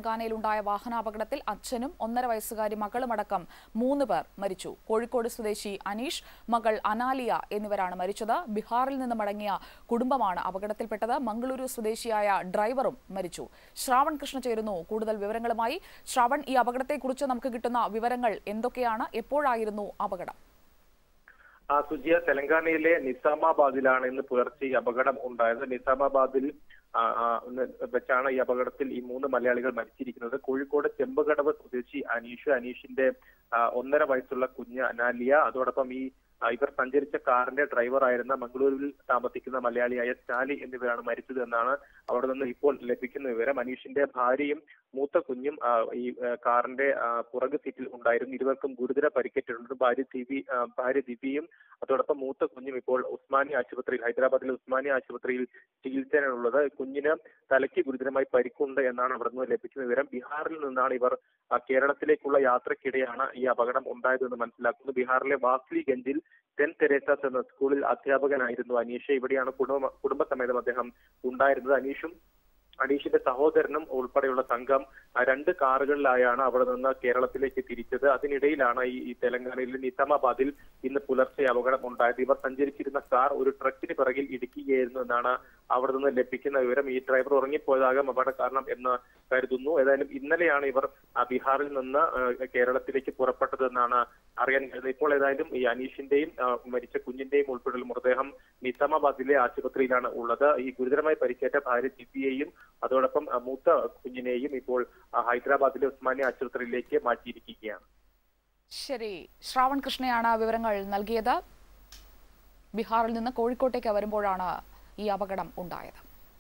തെലങ്കാനയിലുണ്ടായ വാഹനാപകടത്തിൽ അച്ഛനും ഒന്നര വയസ്സുകാരി മകളുമടക്കം മൂന്ന് പേർ മരിച്ചു കോഴിക്കോട് സ്വദേശി അനീഷ് മകൾ അനാലിയ എന്നിവരാണ് മരിച്ചത് ബീഹാറിൽ നിന്ന് മടങ്ങിയ കുടുംബമാണ് അപകടത്തിൽപ്പെട്ടത് മംഗളൂരു സ്വദേശിയായ ഡ്രൈവറും മരിച്ചു ശ്രാവൺ കൃഷ്ണ ചേരുന്നു കൂടുതൽ വിവരങ്ങളുമായി ശ്രാവൺ ഈ അപകടത്തെക്കുറിച്ച് നമുക്ക് കിട്ടുന്ന വിവരങ്ങൾ എന്തൊക്കെയാണ് എപ്പോഴായിരുന്നു അപകടം ആ സുജിയ തെലങ്കാനയിലെ നിസാമാബാദിലാണ് ഇന്ന് പുലർച്ചെ ഈ അപകടം ഉണ്ടായത് നിസാമാബാദിൽ ആ, ആ, ഇന്ന് വെച്ചാണ് ഈ അപകടത്തിൽ ഈ മൂന്ന് മലയാളികൾ മരിച്ചിരിക്കുന്നത് കോഴിക്കോട് ചെമ്പകടവ് സ്വദേശി അനീഷ് അനീഷിന്റെ ആ, ഒന്നര വയസ്സുള്ള കുഞ്ഞ് അനാലിയ അതോടൊപ്പം ഈ ആ, ഇവർ സഞ്ചരിച്ച കാറിന്റെ ഡ്രൈവറായിരുന്ന മംഗളൂരുവിൽ താമസിക്കുന്ന മലയാളിയായ സ്റ്റാലി എന്നിവരാണ് മരിച്ചത് എന്നാണ് അവിടെ നിന്ന് ഇപ്പോൾ ലഭിക്കുന്ന വിവരം അനീഷിന്റെ ഭാര്യയും മൂത്ത കുഞ്ഞും ആ, ഈ ആ, കാറിന്റെ ആ, പുറകു സീറ്റിൽ ഉണ്ടായിരുന്നു ഇരുവർക്കും ഗുരുതര പരിക്കേറ്റിട്ടുണ്ട് ഭാര്യ ദിവി ആ, ഭാര്യ ദിവ്യയും അതോടൊപ്പം മൂത്ത കുഞ്ഞും ഇപ്പോൾ ഉസ്മാനി ആശുപത്രിയിൽ ഹൈദരാബാദിലെ ഉസ്മാനി ആശുപത്രിയിൽ ചികിത്സയിലുള്ളത് കുഞ്ഞിന് തലയ്ക്ക് ഗുരുതരമായി പരിക്കുണ്ട് എന്നാണ് അവിടെ നിന്ന് ലഭിക്കുന്ന വിവരം ബീഹാറിൽ നിന്നാണ് ഇവർ ആ, കേരളത്തിലേക്കുള്ള യാത്രക്കിടെയാണ് ഈ അപകടം ഉണ്ടായതെന്ന് മനസ്സിലാക്കുന്നത് ബീഹാറിലെ വാസ്ലിഗഞ്ചിൽ സെന്റ് തെരേസാസ് എന്ന സ്കൂളിൽ അധ്യാപകനായിരുന്നു അനീഷ് ഇവിടെയാണ് കുടുംബ കുടുംബസമേതം അദ്ദേഹം ഉണ്ടായിരുന്നത് അനീഷും അനീഷിന്റെ സഹോദരനും ഉൾപ്പെടെയുള്ള സംഘം ആ, രണ്ട് കാറുകളിലായാണ് അവിടെ നിന്ന് കേരളത്തിലേക്ക് തിരിച്ചത് അതിനിടയിലാണ് ഈ ഈ തെലങ്കാനയിലെ നിസാമാബാദിൽ ഇന്ന് പുലർച്ചെ അപകടം ഉണ്ടായത് ഇവർ സഞ്ചരിച്ചിരുന്ന കാർ ഒരു ട്രക്കിന് പിറകിൽ ഇടിക്കുകയായിരുന്നു എന്നാണ് അവിടെ നിന്ന് ലഭിക്കുന്ന വിവരം ഈ ഡ്രൈവർ ഉറങ്ങിപ്പോയതാകാം അപകട കാരണം എന്ന് കരുതുന്നു ഏതായാലും ഇന്നലെയാണ് ഇവർ ആ, ബീഹാറിൽ നിന്ന് ആ, കേരളത്തിലേക്ക് പുറപ്പെട്ടതെന്നാണ് അറിയാൻ കഴിയുന്നത് ഇപ്പോൾ ഏതായാലും ഈ അനീഷിന്റെയും ആ, മരിച്ച കുഞ്ഞിന്റെയും ഉൾപ്പെടെയുള്ള മൃതദേഹം നിസാമാബാദിലെ ആശുപത്രിയിലാണ് ഉള്ളത് ഈ ഗുരുതരമായി പരിക്കേറ്റ ഭാര്യ ദിവ്യയെയും അതോടൊപ്പം ആ, മൂത്ത കുഞ്ഞിനെയും ഇപ്പോൾ ആ, ഹൈദരാബാദിലെ ഉസ്മാനി ആശുപത്രിയിലേക്ക് മാറ്റിയിരിക്കുകയാണ് ശരി ശ്രാവൺ കൃഷ്ണയാണ് വിവരങ്ങൾ നൽകിയത് ബീഹാറിൽ നിന്ന് കോഴിക്കോട്ടേക്ക് വരുമ്പോഴാണ് ഈ അപകടം ഉണ്ടായത്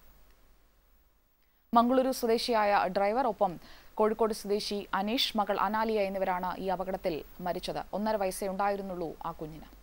മംഗളൂരു സ്വദേശിയായ ഡ്രൈവർ ഒപ്പം കോഴിക്കോട് സ്വദേശി അനീഷ് മകൾ അനാലിയ എന്നിവരാണ് ഈ അപകടത്തിൽ മരിച്ചത് ഒന്നര വയസ്സേ ഉണ്ടായിരുന്നുള്ളൂ ആ കുഞ്ഞിന്